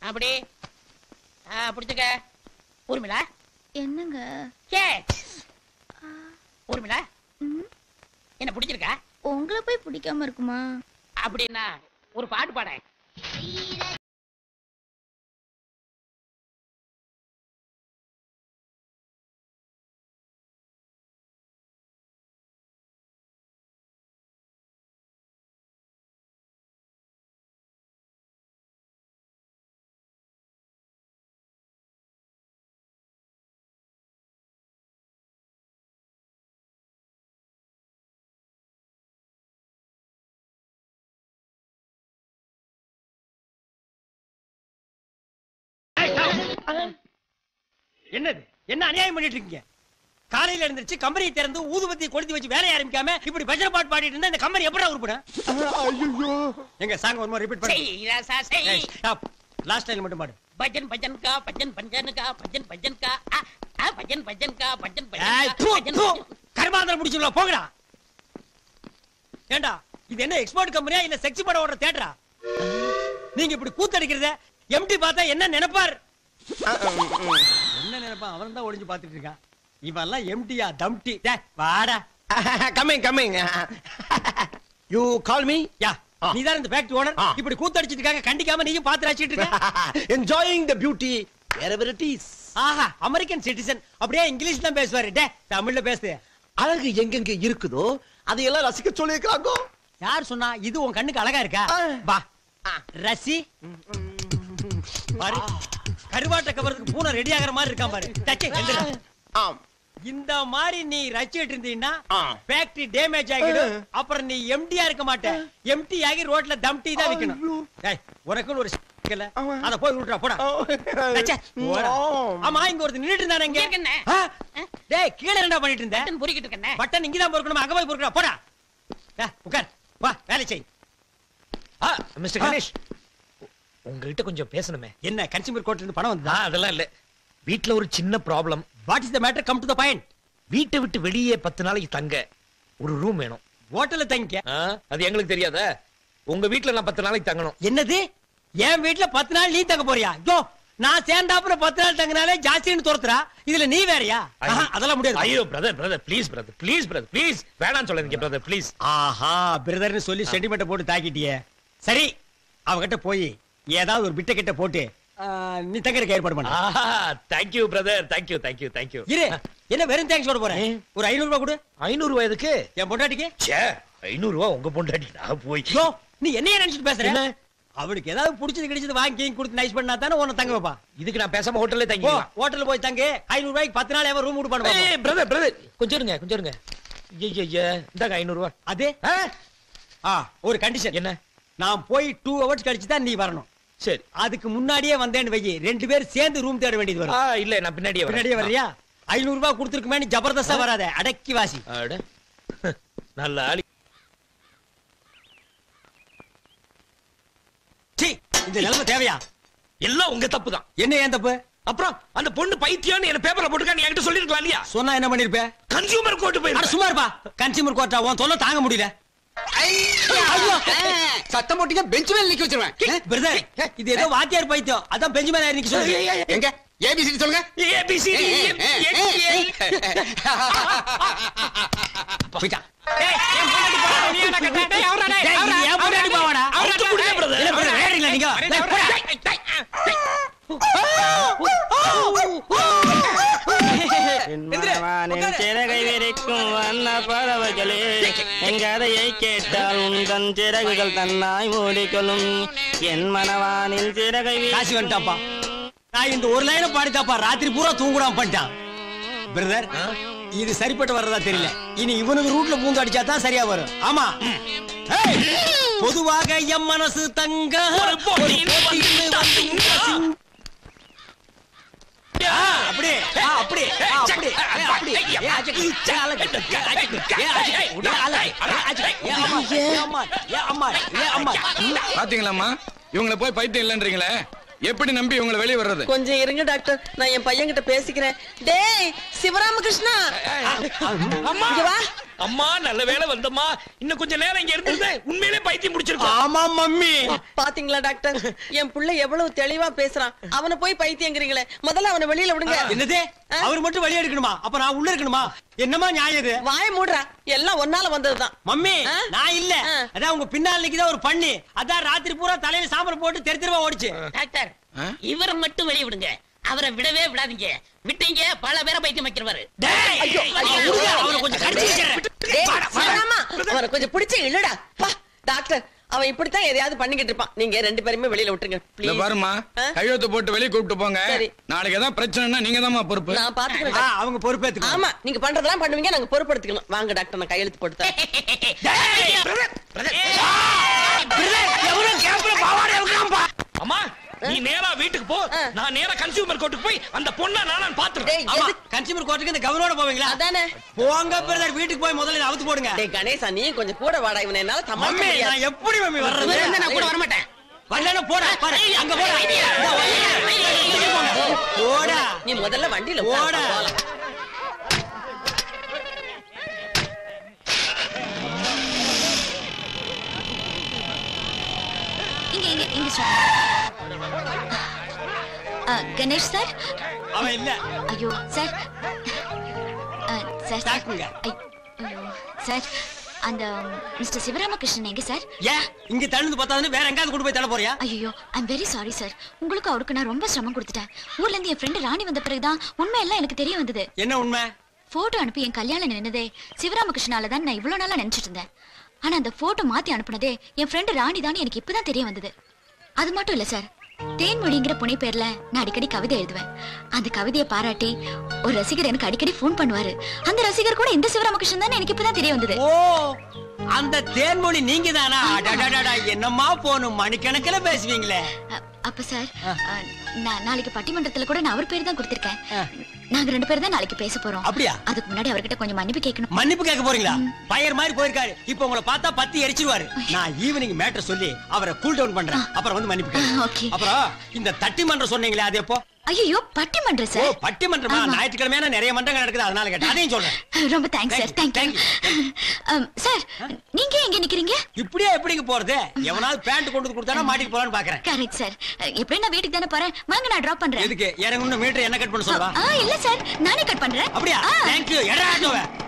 அப்படி ஆ, பிடிச்சுக்க ஊர்மிளா என்னங்க கே ஊர்மிளா ம், என்ன பிடிச்சிருக்கா உங்களை போய் பிடிக்காம இருக்குமா அப்படின்னா ஒரு பாட்டு பாட என்னது என்ன அநியாயம் பண்ணிட்டு இருக்கீங்க காலையில எழுந்திருச்சு கம்பெனியை திறந்து ஊதுபத்தி கொளுத்தி வச்சு வேலைய ஆரம்பிக்காம இப்படி பஜனை பாட்டு பாடிட்டு இருந்தா இந்த கம்பெனி எப்படா உருப்படும் ஐயோ எங்க சாங் ஒரு மாதிரி ரிப்பீட் செய் ராசா செய் பண்ணு ஸ்டாப் லாஸ்ட் டைம் மட்டும் பாடு பஜன் பஜன் கா பஜன் பஜன் கா பஜன் பஜன் கா ஆ, ஆ, பஜன் பஜன் கா பஜன் ஏய், பஜன் தூ, கா, பஜன் தூ. பஜன் கர்மாந்திரம் முடிச்சுங்களா போங்கடா ஏண்டா இது என்ன எக்ஸ்போர்ட் கம்பெனியா இல்ல செக்ஸ் படம் ஓடுற தேட்டரா நீங்க இப்படி கூத்தடிக்கிறத எம்டி பார்த்தா என்ன நினைப்பார் என்ன நினைப்பான் அவன் தான் ஒளிஞ்சு பாத்துட்டு இருக்கான் இவன் எல்லாம் எம்டியா தம்டி டேய், வாடா coming coming you call me யா ஆ. நீதான் இந்த ஃபேக்டரி ஓனர் ஆ. இப்படி கூத்தடிச்சிட்டு இருக்காங்க கண்டிக்காம நீயும் பாத்து ரசிச்சிட்டு இருக்க enjoying the beauty wherever it is ஆஹா அமெரிக்கன் சிட்டிசன் அப்படியே இங்கிலீஷ் தான் பேசுவாரு டே தமிழ்ல பேசு அழகு எங்கெங்க இருக்குதோ அதையெல்லாம் ரசிக்க சொல்லியிருக்காங்க யார் சொன்னா இது உன் கண்ணுக்கு அழகா இருக்கா ஆ. வா ரசி பாரு கருவாட்ட கவரத்துக்கு பூனை ரெடி ஆகுற மாதிரி இருக்கான் பாரு டச்சு எந்திரா. ஆம் இந்த மாதிரி நீ ரசிச்சிட்டு இருந்தீங்கன்னா ஆ. ஃபேக்டரி டேமேஜ் ஆகிடும் அப்புறம் நீ எம்டியா இருக்க மாட்ட எம்டி ஆகி ரோட்ல தம் டீ தான் விக்கணும் ஐயோ. டேய் உனக்குன்னு ஒரு இருக்குல்ல ஆமா. அத போய் விட்டுறா போடா டச்சே, போடா. ஆமா இங்க ஒருத்தர் நின்னுட்டு இருந்தானே இங்க இங்க இருக்கேனே. ஆ? டேய் கீழ என்னடா பண்ணிட்டு இருந்த பட்டன் பொறுக்கிட்டு இருக்கேன் பட்டன் இங்க தான் பொறுக்கணும் அங்க போய் பொறுக்கடா போடா டேய், உட்கார் வா வேலை செய் ஆ மிஸ்டர் கணேஷ் உங்ககிட்ட கொஞ்சம் பேசணுமே என்ன கன்சியூமர் கோர்ட்ல இருந்து பணம் ஆ, வந்ததா அதெல்லாம் இல்ல வீட்ல ஒரு சின்ன problem what is the matter come to the point வீட்டை விட்டு வெளியே பத்து நாளைக்கு தங்க ஒரு ரூம் வேணும் ஹோட்டல்ல தங்கிக்க ஆ, அது எங்களுக்கு தெரியாதா உங்க வீட்ல நான் பத்து நாளைக்கு தங்கணும் என்னது என் வீட்ல பத்து நாள் நீ தங்க போறியா யோ நான் சேர்ந்தாப்புல பத்து நாள் தங்கினாலே ஜாஸ்தின்னு துரத்துறா இதுல நீ வேறயா ஆஹா, அதெல்லாம் முடியாது ஐயோ brother brother please brother please brother please வேணாம்னு சொல்லாதீங்க பிரதர் ப்ளீஸ் ஆஹா பிரதர்னு சொல்லி சென்டிமெண்ட்டை போட்டு தாக்கிட்டியே சரி அவகிட்ட போய் ஏதாவது ஒரு பிட்ட கிட்ட போட்டு ஆ, நீ தங்கறதுக்கு ஏற்பாடு பண்ண ஆஹா thank you brother thank you thank you thank you இரு என்ன வெறும் தேங்க்ஸ் சொல்ல போறேன் ஒரு ஐநூறு ரூபாய் கொடு ஐநூறு ரூபாய் எதுக்கு என் பொண்டாட்டிக்கு ச்சே ஐநூறு ரூபாய் உங்க பொண்டாட்டி நான் போய் யோ நீ என்னைய நினைச்சிட்டு பேசுற என்ன? அவளுக்கு ஏதாவது பிடிச்சது கிடைச்சது வாங்கி கொடுத்து நைஸ் பண்ணா தானே உன்னை தங்க வைப்பா இதுக்கு நான் பேசாம ஹோட்டல்ல போ தங்கிக்கலாம் ஹோட்டல்ல போய் தங்கு ஐநூறு ரூபாய்க்கு பத்து நாள் எவன் ரூம் விட்டு பண்ணுவா ஏய் பிரதர் பிரதர் கொஞ்சம் இருங்க கொஞ்சம் இருங்க ஐயா இந்தாங்க ஐநூறு ரூபாய் அது ஆ, ஆ ஒரு கண்டிஷன் என்ன நான் போய் டூ ஹவர்ஸ் கழிச்சு தான் நீ வரணும் சரி அதுக்கு முன்னாடியே வந்தேன்னு வையி ரெண்டு பேரும் சேர்ந்து ரூம் தேட வேண்டியது ஆ வரும் இல்ல நான் பின்னாடியே வரேன். பின்னாடியே வர்றியா ஐநூறு ரூபாய் கொடுத்துருக்குமே நீ ஜபர்தஸ்தா வராத அடக்கி வாசி அட நல்ல ஆளி சீ, இந்த நிலைமை தேவையா எல்லாம் உங்க தப்பு தான் என்ன ஏன் தப்பு அப்புறம் அந்த பொண்ணு பைத்தியம்னு என்ன பேப்பர்ல போட்டுக்கா நீ என்கிட்ட சொல்லிருக்கலாம் இல்லையா சொன்னா என்ன பண்ணிருப்ப கன்சியூமர் கோர்ட் அட போய் சும்மா இருப்பா கன்சியூமர் கோர்ட்டா உன் தொல்லை தாங்க முடியல சத்தம் போட்டீங்க பெஞ்ச் மேல நிக்க வச்சிருவேன் பிரதர் இது ஏதோ வாத்தியார் பைத்தியம் அதான் பெஞ்சமின் ஆயிருக்கு சொல்லு எங்க ஏபிசிடி சொல்லுங்க ஏபிசிடி போயிட்டான் டேய், என் பொண்டாட்டி போடா, வெளியே நான் கட்டுறேன். டேய், இது என் பொண்டாட்டி பாவாடா. அவுத்து புடிங்க, brother. இல்ல, brother, வேறீங்களா நீங்க? டேய், போடா. மனவானின் சிறகை விரிக்கும் வண்ண பறவைகளே என் கதையை கேட்டால் உந்தன் சிறகுகள் தன்னாய் மூடிக்கொள்ளும் என் மனவானின் சிறகை வி- காசி வந்துட்டாப்பா நான் இந்த ஒரு லைனை பாடித்தாப்பா ராத்திரி பூரா தூங்குடாம பண்ணிட்டான் பிரதர் இது சரிப்பட்டு வர்றதா தெரியல இனி இவனுக்கு ரூட்ல பூந்து அடிச்சா தான் சரியா வரும் ஆமா ஏய், பொதுவாக எம் மனசு தங்க ஒரு போட்டின்னு வந்து உங்க ஆ, அப்படியே ஆ, அப்படியே ஆ, அப்படியே ஏ, அப்படியே ஏ, அஜக்கு, ஏ, அழகு, ஏ, அஜக்கு, ஏ, அஜக்கு, ஏ, அழகு, ஏ, அஜக்கு, ஏ, அம்மா, ஏ, அம்மா, ஏ, அம்மா, ஏ, அம்மா. பாத்தீங்களாம்மா இவங்கள போய் பைத்தியம் இல்லன்றீங்களே எப்படி நம்பி இவங்கள வெளிய வர்றது கொஞ்சம் இருங்க டாக்டர் நான் என் பையன்கிட்ட பேசிக்கிறேன் டேய் சிவராமகிருஷ்ணா இங்க வா அம்மா நல்ல வேளை வந்தம்மா இன்னும் கொஞ்ச நேரம் இங்க இருந்திருந்தே உண்மையிலே பைத்தியம் முடிச்சிருக்கோம் ஆமா மம்மி பாத்தீங்களா டாக்டர் என் புள்ள எவ்வளவு தெளிவா பேசுறான் அவனை போய் பைத்தியங்கிறீங்களே முதல்ல அவனை வெளியில விடுங்க என்னது அவர் மட்டும் வழி எடுக்கணுமா அப்ப நான் உள்ள இருக்கணுமா என்னமா நியாயம் இது வாய மூடுறா எல்லாம் ஒன்னால வந்ததுதான் மம்மி ஆ? நான் இல்ல ஆ. அதான் உங்க பின்னால் நிக்குதா ஒரு பண்ணி அதான் ராத்திரி பூரா தலையில சாம்பல் போட்டு தெரு தெருவா ஓடிச்சு டாக்டர் இவரை மட்டும் வெளிய விடுங்க அவரை விடவே விடாதீங்க விட்டீங்க பல பேரை பைத்தியம் வைக்கிறவாரு டேய், அவனை விடுங்க, அவனை கொஞ்சம் கடிச்சு வச்சிடுறேன். டேய், சிவராமா, அவனை கொஞ்சம் பிடிச்சு இழுடா பா டாக்டர் அவன் இப்படித்தான் எதையாவது பண்ணிக்கிட்டு இருப்பான் நீங்க ரெண்டு பேருமே வெளியில விட்டுருங்க இந்த ப்ளீஸ் பாருமா கையெழுத்து போட்டு வெளியே கூப்பிட்டு போங்க சரி. நாளைக்கு ஏதாவது பிரச்சனைனா நீங்க பொறுப்பு நான் ஆ, பாத்துக்கிறேன் அவங்க பொறுப்பேத்துக்கணும் ஆமா நீங்க பண்றதெல்லாம் பண்ணுவீங்க நாங்க பொறுப்படுத்திக்கணும் வாங்க டாக்டர் நான் கையெழுத்து போட்டு தரேன். அம்மா நீ நேரா வீட்டுக்கு போ ஆ. நான் நேரா கன்சியூமர் கோர்ட்டுக்கு போய் அந்த பொண்ணை நானான்னு பாத்துறேன் டேய் ஆமா எதுக்கு கன்சியூமர் கோர்ட்டுக்கு இந்த கவர்னோட போவீங்களா அதானே போங்க பிரதர் வீட்டுக்கு போய் முதல்ல இதை அவுத்து போடுங்க டேய் கணேசா நீ கொஞ்சம் கூட வாடா இவனை என்னால சமாளிக்க மம்மி முடியாது நான் எப்படி மம்மி இவர் வர்றது இருந்தா நான் கூட வரமாட்டேன் வரலன்னா போடா பாரு அங்க போடா இதோ வரேன். போடா நீ முதல்ல வண்டியில போடா. உட்காரு, போலாம். இங்க இங்க இங்க சார் கணேஷ் சார் அவன் இல்ல ஐயோ சார் ஆ, சார் சார் தாக்குங்க. ஐ- ஐயோ சார் அந்த மிஸ்டர் சிவராமகிருஷ்ணன் எங்க சார் ஏன் இங்க தள்ளுந்து பார்த்தாதுன்னு வேற எங்காவது கொண்டு போய் தள்ள போறியா ஐயோ ஐம் வெரி சாரி சார் உங்களுக்கு அவருக்கு நான் ரொம்ப சிரமம் கொடுத்துட்டேன் ஊர்ல இருந்து என் ஃப்ரெண்டு ராணி வந்த பிறகுதான் உண்மை எல்லாம் எனக்கு தெரிய வந்தது என்ன உண்மை போட்டோ அனுப்பி என் கல்யாணம் நின்னதே சிவராமகிருஷ்ணால தான் நான் இவ்வளவு நாளா நினைச்சிட்டு இருந்தேன் ஆனா அந்த போட்டோ மாத்தி அனுப்புனதே என் ஃப்ரெண்டு ராணி தான் எனக்கு இப்பதான் தெரிய வந்தது அது மட்டும் இல்ல சார் தேன்மொழிங்கிற புனை பேர்ல நான் அடிக்கடி கவிதை எழுதுவேன் அந்த கவிதையை பாராட்டி ஒரு ரசிகர் எனக்கு அடிக்கடி ஃபோன் பண்ணுவாரு அந்த ரசிகர் கூட இந்த சிவராமகிருஷ்ணன் தான் எனக்கு இப்பதான் தெரிய வந்தது ஓ அந்த தேன்மொழி நீங்க தானா என்னம்மா போனும் மணிக்கணக்கில பேசுவீங்களே அ- அப்ப சார் அ, நான் நாளைக்கு பட்டிமன்றத்துல கூட நான் அவர் பேர் தான் கொடுத்திருக்கேன் நாங்க ரெண்டு பேரும் தான் நாளைக்கு பேச போறோம் அப்படியா? அதுக்கு முன்னாடி அவர்கிட்ட கொஞ்சம் மன்னிப்பு கேட்கணும் மன்னிப்பு கேட்க போறீங்களா பயர் மாதிரி போயிருக்காரு இப்ப உங்களை பார்த்தா பத்தி எரிச்சிருவாரு நான் ஈவினிங் மேட்டர் சொல்லி அவரை கூல் டவுன் பண்றேன் அப்புறம் வந்து மன்னிப்பு கேளுங்க. ஆ, okay. அப்புறம் இந்த தட்டி மன்றம் சொன்னீங்களே அது எப்போ ஐயோ பட்டிமன்றம் ஓ சார் பட்டி மன்றமா ஆமா. ஞாயிற்றுக்கிழமையான நிறைய மன்றங்கள் நடக்குது அதனால கேட்டேன் அதையும் சொல்றேன் ரொம்ப thanks sir Thank you, thank you sir நீங்க எங்க நிக்கிறீங்க இப்படியே எப்படிங்க போறது எவனாவது பேண்ட் கொண்டு வந்து கொடுத்தானா மாட்டிட்டு போலான்னு பாக்குறேன் கரெக்ட் சார் எப்படி நான் வீட்டுக்கு தானே போறேன் வாங்க நான் டிராப் பண்றேன் எதுக்கு எனக்கு இன்னும் மீட்டர் என்ன கட் பண்ண சொல்லுவா ஆ இல்ல சார் நானே கட் பண்றேன் அப்படியா ஆ. தேங்க்யூ எடா ஆட்டோவை